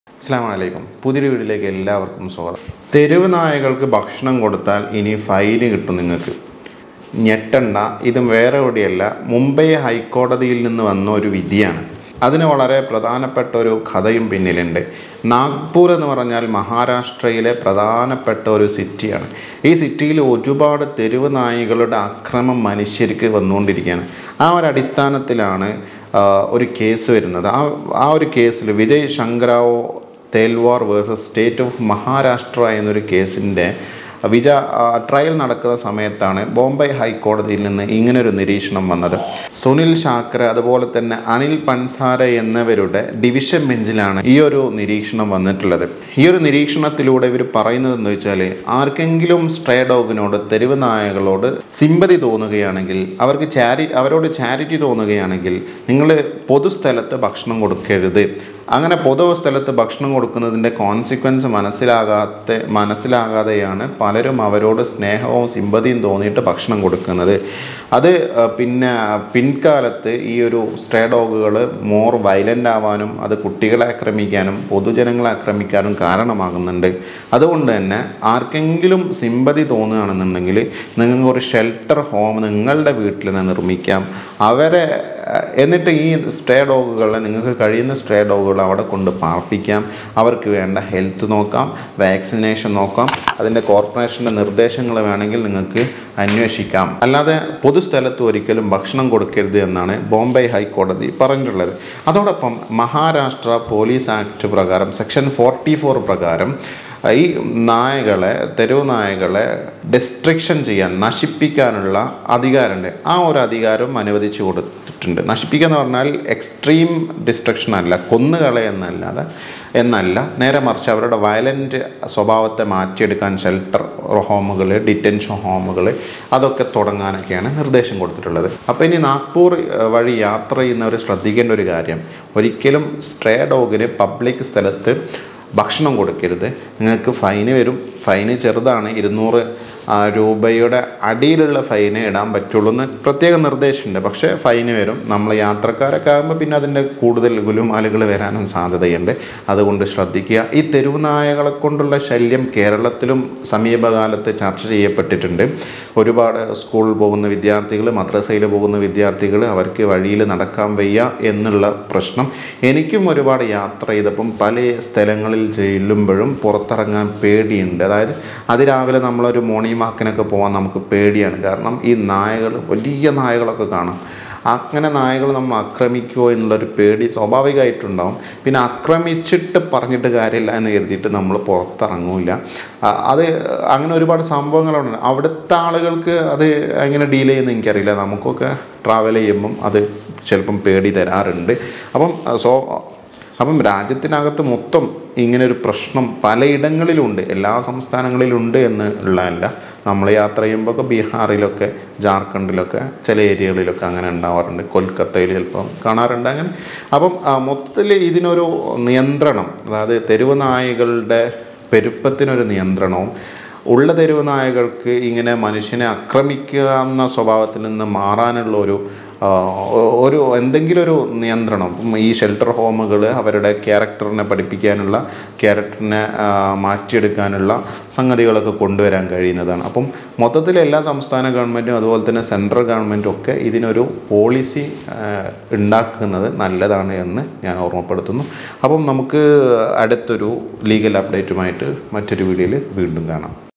അസ്സാം വലൈക്കും പുതിയൊരു വീട്ടിലേക്ക് എല്ലാവർക്കും സ്വാഗതം തെരുവ് നായകൾക്ക് ഭക്ഷണം കൊടുത്താൽ ഇനി ഫൈന് കിട്ടും നിങ്ങൾക്ക് ഞെട്ടണ്ട ഇത് വേറെ എവിടെയല്ല മുംബൈ ഹൈക്കോടതിയിൽ നിന്ന് വന്ന ഒരു വിധിയാണ് അതിന് വളരെ പ്രധാനപ്പെട്ട ഒരു കഥയും പിന്നിലുണ്ട് നാഗ്പൂർ എന്ന് പറഞ്ഞാൽ മഹാരാഷ്ട്രയിലെ പ്രധാനപ്പെട്ട ഒരു സിറ്റിയാണ് ഈ സിറ്റിയിൽ ഒരുപാട് തെരുവ് നായികളുടെ അക്രമം മനുഷ്യർക്ക് വന്നുകൊണ്ടിരിക്കുകയാണ് ആ ഒരു അടിസ്ഥാനത്തിലാണ് ആ, ഒരു കേസ് വരുന്നത് ആ ആ ഒരു കേസിൽ Vijay Shankarrao Thelwar versus state of Maharashtra എന്നൊരു കേസിൻ്റെ വിച ആ, ട്രയൽ നടക്കുന്ന സമയത്താണ് ബോംബെ ഹൈക്കോടതിയിൽ നിന്ന് ഇങ്ങനൊരു നിരീക്ഷണം വന്നത് സുനിൽ ഷാക്കർ അതുപോലെ തന്നെ അനിൽ പൻസാര എന്നിവരുടെ ഡിവിഷൻ ബെഞ്ചിലാണ് ഈ ഒരു നിരീക്ഷണം വന്നിട്ടുള്ളത് ഈ ഒരു നിരീക്ഷണത്തിലൂടെ ഇവർ പറയുന്നത് എന്ന് വെച്ചാൽ ആർക്കെങ്കിലും സ്ട്രേ ഡോഗിനോട് തെരുവ് നായകളോട് സിമ്പതി തോന്നുകയാണെങ്കിൽ അവർക്ക് ചാരി അവരോട് ചാരിറ്റി തോന്നുകയാണെങ്കിൽ നിങ്ങൾ പൊതുസ്ഥലത്ത് ഭക്ഷണം കൊടുക്കരുത് അങ്ങനെ പൊതു സ്ഥലത്ത് ഭക്ഷണം കൊടുക്കുന്നതിൻ്റെ കോൺസിക്വൻസ് മനസ്സിലാകാത്ത മനസ്സിലാകാതെയാണ് പലരും അവരോട് സ്നേഹവും സിമ്പതിയും തോന്നിയിട്ട് ഭക്ഷണം കൊടുക്കുന്നത് അത് ആ, പിന്നെ പിൻകാലത്ത് ഈ ഒരു സ്ട്രേ ഡോഗുകൾ മോർ വയലൻ്റ് ആവാനും അത് കുട്ടികളെ ആക്രമിക്കാനും പൊതുജനങ്ങളെ ആക്രമിക്കാനും കാരണമാകുന്നുണ്ട് അതുകൊണ്ട് തന്നെ ആർക്കെങ്കിലും സിമ്പതി തോന്നുകയാണെന്നുണ്ടെങ്കിൽ നിങ്ങൾക്ക് ഒരു ഷെൽട്ടർ ഹോം നിങ്ങളുടെ വീട്ടിൽ തന്നെ നിർമ്മിക്കാം അവരെ അഹ് എന്നിട്ട് ഈ സ്ട്രേ ഡോഗുകളെ നിങ്ങൾക്ക് കഴിയുന്ന സ്ട്രേ ഡോഗുകൾ അവിടെ കൊണ്ട് പാർപ്പിക്കാം അവർക്ക് വേണ്ട ഹെൽത്ത് നോക്കാം വാക്സിനേഷൻ നോക്കാം അതിൻ്റെ കോർപ്പറേഷൻ്റെ നിർദ്ദേശങ്ങൾ വേണമെങ്കിൽ നിങ്ങൾക്ക് അന്വേഷിക്കാം അല്ലാതെ പൊതുസ്ഥലത്ത് ഒരിക്കലും ഭക്ഷണം കൊടുക്കരുത് എന്നാണ് ബോംബെ ഹൈക്കോടതി പറഞ്ഞിട്ടുള്ളത് അതോടൊപ്പം മഹാരാഷ്ട്ര പോലീസ് ആക്ട് പ്രകാരം സെക്ഷൻ ഫോർട്ടി ഫോർ പ്രകാരം ഈ നായകളെ തെരുവ് നായകളെ ഡിസ്ട്രിക്ഷൻ ചെയ്യാൻ നശിപ്പിക്കാനുള്ള അധികാരമുണ്ട് ആ ഒരു അധികാരം അനുവദിച്ചു കൊടുത്തിട്ടുണ്ട് നശിപ്പിക്കുക എന്ന് പറഞ്ഞാൽ എക്സ്ട്രീം ഡിസ്ട്രക്ഷൻ അല്ല കൊന്നുകളെ എന്നല്ലാതെ എന്നല്ല നേരെ മറിച്ച് അവരുടെ വയലൻ്റ് സ്വഭാവത്തെ മാറ്റിയെടുക്കാൻ ഷെൽട്ടർ ഹോമുകൾ ഡിറ്റൻഷൻ ഹോമുകൾ അതൊക്കെ തുടങ്ങാനൊക്കെയാണ് നിർദ്ദേശം കൊടുത്തിട്ടുള്ളത് അപ്പോൾ ഇനി നാഗ്പൂർ ഏഹ്, വഴി യാത്ര ചെയ്യുന്നവർ ശ്രദ്ധിക്കേണ്ട ഒരു കാര്യം ഒരിക്കലും സ്ട്രേ ഡോഗിന് പബ്ലിക് സ്ഥലത്ത് ഭക്ഷണം കൊടുക്കരുത് നിങ്ങൾക്ക് ഫൈന് വരും ഫൈന് ചെറുതാണ് ഇരുന്നൂറ് ആ, രൂപയുടെ അടിയിലുള്ള ഫൈന് ഇടാൻ പറ്റുള്ളൂ എന്ന് പ്രത്യേക നിർദ്ദേശമുണ്ട് പക്ഷേ ഫൈന് വരും നമ്മൾ യാത്രക്കാരൊക്കെ ആകുമ്പോൾ പിന്നെ അതിൻ്റെ കൂടുതൽ ഗുലുമാലുകൾ വരാനും സാധ്യതയുണ്ട് അതുകൊണ്ട് ശ്രദ്ധിക്കുക ഈ തെരുവ് നായകളെ കൊണ്ടുള്ള ശല്യം കേരളത്തിലും സമീപകാലത്ത് ചർച്ച ചെയ്യപ്പെട്ടിട്ടുണ്ട് ഒരുപാട് സ്കൂളിൽ പോകുന്ന വിദ്യാർത്ഥികൾ മദ്രസയിൽ പോകുന്ന വിദ്യാർത്ഥികൾ അവർക്ക് വഴിയിൽ നടക്കാൻ വയ്യ എന്നുള്ള പ്രശ്നം എനിക്കും ഒരുപാട് യാത്ര ചെയ്തപ്പം പല സ്ഥലങ്ങളിൽ ചെല്ലുമ്പോഴും പുറത്തിറങ്ങാൻ പേടിയുണ്ട് അതായത് അതിരാവിലെ നമ്മളൊരു മോർണിംഗ് വാക്കിനൊക്കെ പോകാൻ നമുക്ക് പേടിയാണ് കാരണം ഈ നായകൾ വലിയ നായകളൊക്കെ കാണാം അങ്ങനെ നായകൾ നമ്മൾ ആക്രമിക്കുമോ എന്നുള്ളൊരു പേടി സ്വാഭാവികമായിട്ടുണ്ടാവും പിന്നെ ആക്രമിച്ചിട്ട് പറഞ്ഞിട്ട് കാര്യമില്ല എന്ന് കരുതിയിട്ട് നമ്മൾ പുറത്തിറങ്ങൂല ആ, അത് അങ്ങനെ ഒരുപാട് സംഭവങ്ങളുണ്ട് അവിടുത്തെ ആളുകൾക്ക് അത് എങ്ങനെ ഡീൽ ചെയ്യുന്ന എനിക്കറിയില്ല നമുക്കൊക്കെ ട്രാവൽ ചെയ്യുമ്പം അത് ചിലപ്പം പേടി തരാറുണ്ട് അപ്പം സോ അപ്പം രാജ്യത്തിനകത്ത് മൊത്തം ഇങ്ങനെ ഒരു പ്രശ്നം പലയിടങ്ങളിലുണ്ട് എല്ലാ സംസ്ഥാനങ്ങളിലുണ്ട് എന്ന് ഉള്ളതല്ല നമ്മൾ യാത്ര ചെയ്യുമ്പോൾ ഒക്കെ ബീഹാറിലൊക്കെ ജാർഖണ്ഡിലൊക്കെ ചില ഏരിയകളിലൊക്കെ അങ്ങനെ ഉണ്ടാവാറുണ്ട് കൊൽക്കത്തയിൽ ചിലപ്പം കാണാറുണ്ട് അങ്ങനെ അപ്പം മൊത്തത്തിൽ ഇതിനൊരു നിയന്ത്രണം അതായത് തെരുവ് നായകളുടെ പെരുപ്പത്തിനൊരു നിയന്ത്രണവും ഉള്ള തെരുവ് നായകൾക്ക് ഇങ്ങനെ മനുഷ്യനെ ആക്രമിക്കാവുന്ന സ്വഭാവത്തിൽ നിന്ന് മാറാനുള്ള ഒരു ആ, ഒ- ഒരു എന്തെങ്കിലും ഒരു നിയന്ത്രണം ഇപ്പം ഈ ഷെൽട്ടർ ഹോമുകൾ അവരുടെ ക്യാരക്ടറിനെ പഠിപ്പിക്കാനുള്ള ക്യാരക്ടറിനെ ആ, മാറ്റിയെടുക്കാനുള്ള സംഗതികളൊക്കെ കൊണ്ടുവരാൻ കഴിയുന്നതാണ് അപ്പം മൊത്തത്തിൽ എല്ലാ സംസ്ഥാന ഗവൺമെൻറ്റും അതുപോലെ തന്നെ സെൻട്രൽ ഗവൺമെൻറ്റും ഒക്കെ ഇതിനൊരു പോളിസി ആ, ഉണ്ടാക്കുന്നത് നല്ലതാണ് എന്ന് ഞാൻ ഓർമ്മപ്പെടുത്തുന്നു അപ്പം നമുക്ക് അടുത്തൊരു ലീഗൽ അപ്ഡേറ്റുമായിട്ട് മറ്റൊരു വീഡിയോയിൽ വീണ്ടും കാണാം